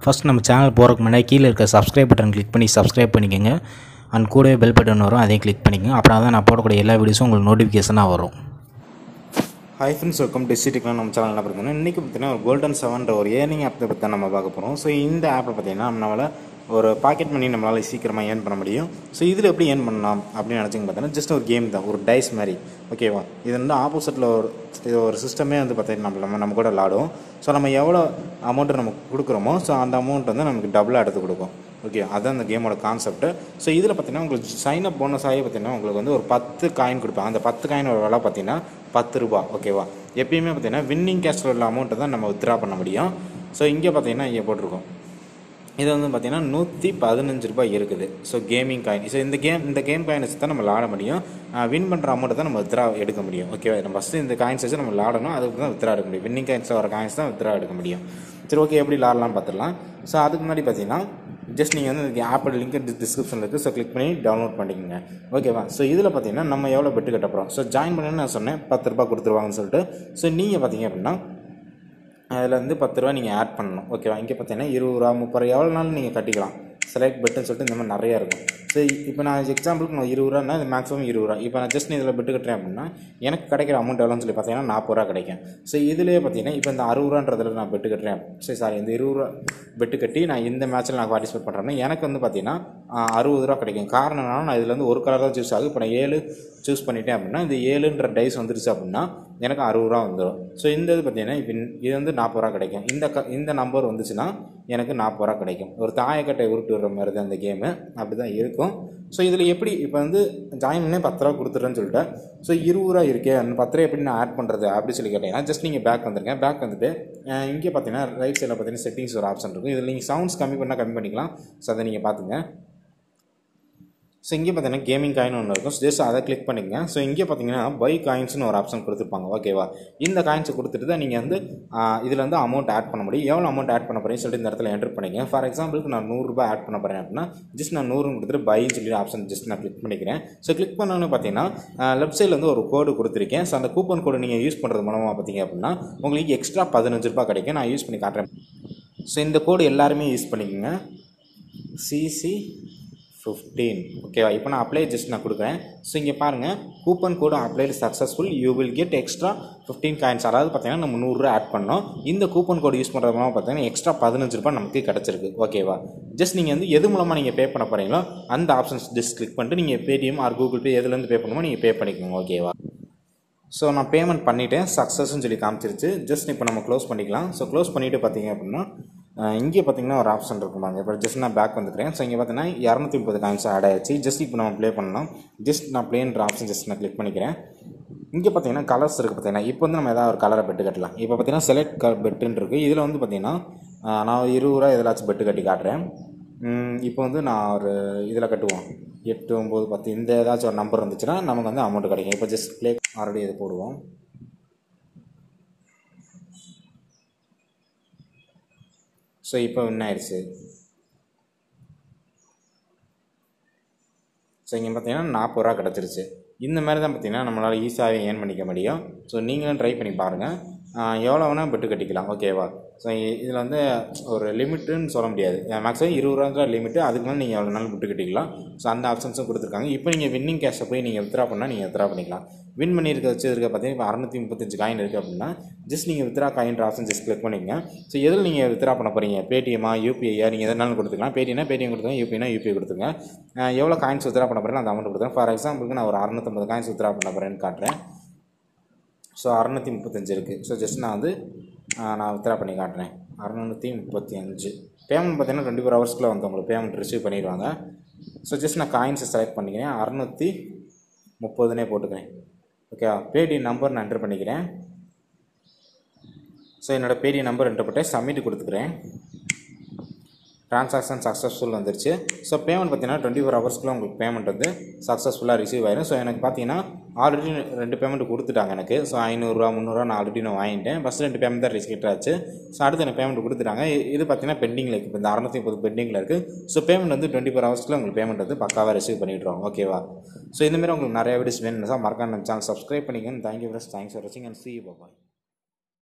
first நம்ம channel போகிறதுக்கு முன்னாடி கீழே இருக்க சப்ஸ்கிரைப் பட்டன் கிளிக் பண்ணி சப்ஸ்கிரைப் பண்ணிக்கோங்க அண்ட் கூடவே பெல் பட்டன் வரும் அதையும் கிளிக் பண்ணிக்கோங்க அப்படின்னா தான் நான் போடக்கூடிய எல்லா வீடியோஸும் உங்களுக்கு நோட்டிஃபிகேஷனாக வரும் ஹாய் ஃப்ரெண்ட்ஸ் வெல்கம் டு சிட்டிக்கலாம் நம்ம சேனல் என்ன பார்த்தீங்கன்னா இன்றைக்கி பார்த்தீங்கன்னா ஒரு கோல்டன் செவன்ற ஒரு ஏர்னிங் ஆப்பை பற்றி தான் நம்ம பார்க்க போகிறோம் ஸோ இந்த ஆப்பை பார்த்தீங்கன்னா நம்மளால் ஒரு பாக்கெட் மணி நம்மளால் சீக்கிரமாக ஏர்ன் பண்ண முடியும் ஸோ இதில் எப்படி ஏர்ன் பண்ணலாம் அப்படின்னு நினச்சிங்க பார்த்தீங்கன்னா ஜஸ்ட் ஒரு கேம் தான் ஒரு டைஸ் மாதிரி ஓகேவா இது வந்து ஆப்போசிட்டில் ஒரு இது ஒரு சிஸ்டமே வந்து பார்த்தீங்கன்னா நம்ம நம்ம நம்ம கூட விளாடும் ஸோ நம்ம எவ்வளோ அமௌண்ட்டு நம்ம கொடுக்குறோமோ ஸோ அந்த அமௌண்ட் வந்து நமக்கு டபுளாக எடுத்து கொடுக்கும் ஓகே அதுதான் அந்த கேமோட கான்செப்ட் ஸோ இதில் பார்த்தீங்கன்னா உங்களுக்கு சைன் அப் போனஸ் ஆகி பார்த்தீங்கன்னா உங்களுக்கு வந்து ஒரு பத்து காயின் கொடுப்பாங்க அந்த பத்து காயினோட விலை பார்த்தீங்கன்னா பத்து ரூபா ஓகேவா எப்பயுமே பார்த்தீங்கன்னா வின்னிங் கேஸ்டில் உள்ள அமௌண்ட்டை தான் நம்ம வித்ரா பண்ண முடியும் ஸோ இங்கே பார்த்தீங்கன்னா இங்கே போட்டிருக்கோம் இது வந்து பார்த்தீங்கன்னா நூற்றி பதினஞ்சு ரூபாய் இருக்குது ஸோ கேமிங் காயின் ஸோ இந்த கேம் இந்த கேம் காயின் வச்சு தான் நம்ம விளாட முடியும் வின் பண்ணுற அமௌண்ட்டை தான் நம்ம வித்ரா எடுக்க முடியும் ஓகேவா நம்ம ஃபஸ்ட்டு இந்த காயின்ஸ் வச்சு நம்ம விளாடணும் அதுக்கு தான் வித்ரா எடுக்க முடியும் வின்னிங் காயின்ஸில் வர காயின்ஸ் தான் வித்ரா எடுக்க முடியும் சரி ஓகே எப்படி விளாட்லாம் பார்த்துடலாம் ஸோ அதுக்கு முன்னாடி பார்த்தீங்கன்னா ஜஸ்ட் நீங்கள் வந்து இந்த ஆப்போட லிங்க் டிஸ்கிரிப்ஷனில் இருக்குது ஸோ கிளிக் பண்ணி டவுன்லோட் பண்ணிக்கோங்க ஓகேவா ஸோ இதில் பார்த்தீங்கன்னா நம்ம எவ்வளோ பெட்டு கட்ட போகிறோம் ஸோ ஜாயின் பண்ணணும்னு நான் சொன்னேன் பத்து ரூபா கொடுத்துருவாங்கன்னு சொல்லிட்டு ஸோ நீங்கள் பார்த்தீங்க அப்படின்னா அதில் வந்து பத்து ரூபா நீங்கள் ஆட் பண்ணணும் ஓகேவா இங்கே பார்த்தீங்கன்னா இருபது ரூபா முப்பது ரூபா எவ்வளோ நாளும் நீங்கள் கட்டிக்கலாம் செலக்ட் பெட்டுன்னு சொல்லிட்டு இந்த மாதிரி நிறையா இருக்கும் ஸோ இப்போ நான் எக்ஸாம்பிளுக்கு நான் இருபது ரூபான்னா இது மேக்ஸிமம் இருபது ரூபா இப்போ நான் ஜஸ்ட் இதில் பெட்டு கட்டுறேன் அப்படின்னா எனக்கு கிடைக்கிற அமௌண்ட் எவ்வளோன்னு சொல்லி பார்த்தீங்கன்னா நாற்பது ரூபா கிடைக்கும் ஸோ இதுலேயே பார்த்தீங்கன்னா இப்போ இந்த அறுபது ரூபான்றதுல நான் பெட்டு கட்டுறேன் சரி சாரி இந்த இருபது ரூபா பெட்டு கட்டி நான் இந்த மேட்ச்சில் நான் பார்ட்டிசிபேட் பண்ணுறேன்னா எனக்கு வந்து பார்த்தீங்கன்னா அறுபது ரூபா கிடைக்கும் காரணம் என்னன்னா நான் இதில் வந்து ஒரு கலர் தான் சூஸ் ஆகுது இப்போ நான் ஏழு சூஸ் பண்ணிட்டேன் அப்படின்னா இந்த ஏழுன்ற டைஸ் வந்துருச்சு அப்படின்னா எனக்கு அறுபது ரூபா வந்துடும் ஸோ இந்த இது பார்த்தீங்கன்னா இப்போ இது வந்து நாற்பது ரூபா கிடைக்கும் இந்த க இந்த நம்பர் வந்துச்சுன்னா எனக்கு நாற்பது ரூபா கிடைக்கும் ஒரு தாயக்கட்டை உருட்டு விடுற மாதிரி தான் இந்த கேமு அப்படி தான் இருக்கும் ஸோ இதில் எப்படி இப்போ வந்து ஜாயின் பண்ணே பத்து ரூபா கொடுத்துட்றேன்னு சொல்லிட்டேன் ஸோ இருபது ரூபா இருக்கே அந்த பத்து ரூபா எப்படி நான் ஆட் பண்ணுறது அப்படி சொல்லி கேட்டீங்கன்னா ஜஸ்ட் நீங்கள் பேக் வந்துருங்க பேக் வந்துட்டு இங்கே பார்த்தீங்கன்னா ரைட் சைடில் பார்த்தீங்கன்னா செட்டிங்ஸ் ஒரு ஆப்ஷன் இருக்கும் இதில் நீங்கள் சவுண்ட்ஸ் கம்மி பண்ணால் கம்மி பண்ணிக்கலாம் ஸோ அதை நீங்கள் பார்த்துங்க ஸோ இங்கே பார்த்தீங்கன்னா கேமிங் காயின் ஒன்று இருக்கும் ஜஸ்ட் அதை கிளிக் பண்ணிக்கங்க ஸோ இங்கே பார்த்தீங்கன்னா பை காயின்ஸ்னு ஒரு ஆப்ஷன் கொடுத்துருப்பாங்க ஓகேவா இந்த காயின்ஸை கொடுத்துட்டு தான் நீங்கள் வந்து இதில் வந்து அமௌண்ட் ஆட் பண்ண முடியும் எவ்வளோ அமௌண்ட் ஆட் பண்ண போகிறீங்கன்னு சொல்லிட்டு இந்த இடத்துல என்டர் பண்ணிக்கங்க ஃபார் எக்ஸாம்பிளுக்கு நான் நூறுரூபா ஆட் பண்ண போகிறேன் அப்படின்னா ஜஸ்ட் நான் நூறுன்னு கொடுத்துட்டு பைன்னு சொல்லி ஆப்ஷன் ஜஸ்ட் நான் கிளிக் பண்ணிக்கிறேன் ஸோ கிளிக் பண்ணோன்னு பார்த்தீங்கன்னா லெஃப்ட் சைடில் வந்து ஒரு கோடு கொடுத்துருக்கேன் ஸோ அந்த கூப்பன் கோடு நீங்கள் யூஸ் பண்ணுறது மூலமாக பார்த்தீங்க அப்படின்னா உங்களுக்கு எக்ஸ்ட்ரா பதினஞ்சு ரூபா கிடைக்கும் நான் யூஸ் பண்ணி காட்டுறேன் ஸோ இந்த கோடு எல்லாருமே யூஸ் பண்ணிக்கோங்க சிசி ஃபிஃப்டீன் ஓகேவா இப்போ நான் அப்ளை ஜஸ்ட் நான் கொடுக்குறேன் ஸோ இங்கே பாருங்கள் coupon code applied successful you will get extra fifteen coins அதாவது பார்த்தீங்கன்னா நம்ம நூறுரூவா ஆட் பண்ணோம் இந்த கூப்பன் கோடு யூஸ் பண்ணுறது மூலமாக பார்த்தீங்கன்னா எக்ஸ்ட்ரா பதினஞ்சு ரூபாய் நமக்கு கிடச்சிருக்கு ஓகேவா ஜஸ்ட் நீங்கள் வந்து எது மூலமாக நீங்கள் பே பண்ண போகிறீங்களோ அந்த ஆப்ஷன்ஸ் ஜஸ்ட் கிளிக் பண்ணிட்டு நீங்கள் பேடிஎம் ஆர் கூகுள் பே எதுலேருந்து பே பண்ணுமோ நீங்கள் பே பண்ணிக்கோங்க ஓகேவா ஸோ நான் பேமெண்ட் பண்ணிவிட்டேன் சக்ஸஸ்ன்னு சொல்லி காமிச்சிருச்சு ஜஸ்ட் இப்போ நம்ம க்ளோஸ் பண்ணிக்கலாம் ஸோ க்ளோஸ் பண்ணிவிட்டு பார்த்தீங்க அப்படின்னா இங்கே பார்த்தீங்கன்னா ஒரு ஆப்ஷன் இருக்குமாங்க இப்போ ஜஸ்ட் நான் பேக் வந்துக்கிறேன் ஸோ இங்கே பார்த்தீங்கன்னா இரநூத்தி முப்பது காயின்ஸ் ஆட் ஆயிடுச்சு ஜஸ்ட் இப்போ நம்ம ப்ளே பண்ணலாம் ஜஸ்ட் நான் ப்ளேன்ற ஆப்ஷன் ஜஸ்ட் நான் கிளிக் பண்ணிக்கிறேன் இங்கே பார்த்தீங்கன்னா கலர்ஸ் இருக்குது பார்த்தீங்கன்னா இப்போ வந்து நம்ம ஏதாவது ஒரு கலரை பெட்டு கட்டலாம் இப்போ பார்த்தீங்கன்னா செலக்ட் க பெட்டுன்னு இருக்குது இதில் வந்து பார்த்தீங்கன்னா நான் இருபது ரூபா எதிலாச்சும் பெட்டு கட்டி காட்டுறேன் இப்போ வந்து நான் ஒரு இதில் கட்டுவோம் எட்டு ஒம்பது பத்து இந்த ஏதாச்சும் ஒரு நம்பர் வந்துச்சுன்னா நமக்கு வந்து அமௌண்ட் கிடைக்கும் இப்போ ஜஸ்ட் ப்ளே ஆல்ரெடி இது போடுவோம் ஸோ இப்போ வின் ஆயிடுச்சு ஸோ இங்கே பார்த்தீங்கன்னா நாற்பது ரூபா கிடச்சிருச்சு இந்த மாதிரி தான் பார்த்தீங்கன்னா நம்மளால் ஈஸியாகவே ஏர்ன் பண்ணிக்க முடியும் ஸோ நீங்களும் ட்ரை பண்ணி பாருங்கள் எவ்வளோ வேணால் பெட்டு கட்டிக்கலாம் ஓகேவா ஸோ இதில் வந்து ஒரு லிமிட்டுன்னு சொல்ல முடியாது மேக்ஸிமம் இருபது ரூபா தான் லிமிட்டு அதுக்கு மேலே நீங்கள் எவ்வளோ நாள் பெட்டு கட்டிக்கலாம் ஸோ அந்த ஆப்ஷன்ஸும் கொடுத்துருக்காங்க இப்போ நீங்கள் வின்னிங் கேஷை போய் நீங்கள் வித்ரா பண்ணால் நீங்கள் வித்ரா பண்ணிக்கலாம் வின் பண்ணியிருக்க வச்சிருக்க பார்த்தீங்கன்னா இப்போ அறுநூற்றி முப்பத்தஞ்சு காயின் இருக்குது அப்படின்னா ஜஸ்ட் நீங்கள் வித்ரா காயின்ற ஆப்ஷன் ஜஸ்ட் கிளிக் பண்ணிக்கங்க ஸோ எதில் நீங்கள் வித்ரா பண்ண போகிறீங்க பேடிஎம்மா யூபிஐயா நீங்கள் எதனாலும் கொடுத்துக்கலாம் பேடிஎம்னா பேடிஎம் கொடுத்துங்க யூபிஐனா யூபிஐ கொடுத்துங்க எவ்வளோ காயின்ஸ் வித்ரா பண்ண போகிறேன் அந்த அமௌண்ட் கொடுத்துருங்க ஃபார் எக்ஸாம்பிளுக்கு நான் ஒரு அறுநூத்தம்பது காயின்ஸ் வித்ரா பண்ண போகிறேன்னு காட்டுறேன் ஸோ அறநூற்றி முப்பத்தஞ்சு இருக்குது ஸோ ஜஸ்ட் நான் வந்து நான் வித்ரா பண்ணி காட்டுறேன் அறநூற்றி முப்பத்தி அஞ்சு பேமெண்ட் பார்த்தீங்கன்னா டுவெண்ட்டி ஃபோர் ஹவர்ஸ்க்குள்ளே வந்து உங்களுக்கு பேமெண்ட் ரிசீவ் பண்ணிடுவாங்க ஸோ ஜஸ்ட் நான் காயின்ஸை செலக்ட் பண்ணிக்கிறேன் அறநூற்றி முப்பதுனே போட்டுக்கிறேன் ஓகேவா பேடிஎம் நம்பர் நான் என்டர் பண்ணிக்கிறேன் ஸோ என்னோடய பேடிஎம் நம்பர் என்டர் பண்ணிட்டு சப்மிட் கொடுத்துக்கிறேன் ட்ரான்சாக்ஷன் சக்ஸஸ்ஃபுல் வந்துருச்சு ஸோ பேமெண்ட் பார்த்தீங்கன்னா டுவெண்ட்டி ஃபோர் ஹவர்ஸ்க்குள்ள உங்களுக்கு பேமெண்ட் வந்து சக்ஸஸ்ஃபுல்லாக ரிசீவ் ஆயிடும் ஸோ எனக்கு பார்த்தீங்கன்னா ஆல்ரெடி ரெண்டு பேமெண்ட் கொடுத்துட்டாங்க எனக்கு ஸோ ஐநூறுரூவா முந்நூறுரூவா நான் ஆல்ரெடி நான் வாங்கிட்டேன் ஃபஸ்ட் ரெண்டு பேமெண்ட் தான் ரிசீவ் ஆச்சு ஸோ அடுத்து எனக்கு பேமெண்ட் கொடுத்துட்டாங்க இது பார்த்தீங்கன்னா பெண்டிங்கில் இருக்குது இப்போ இந்த அறநூற்றி முப்பது பெண்டிங்கில் இருக்குது ஸோ பேமெண்ட் வந்து டுவெண்ட்டி ஃபோர் ஹவர்ஸ்க்குள்ள உங்களுக்கு பேமெண்ட் வந்து பக்காவாக ரிசீவ் பண்ணிவிட்றோம் ஓகேவா ஸோ இந்தமாரி உங்களுக்கு நிறைய வீடியோஸ் வேணும்னா மறக்காம நம்ம சேனல் சப்ஸ்கிரைப் பண்ணிக்கணும் தேங்க்யூ ஃப்ரெண்ட்ஸ் தேங்க்ஸ் ஃபார் வாட்சிங் அண்ட் சி பாய்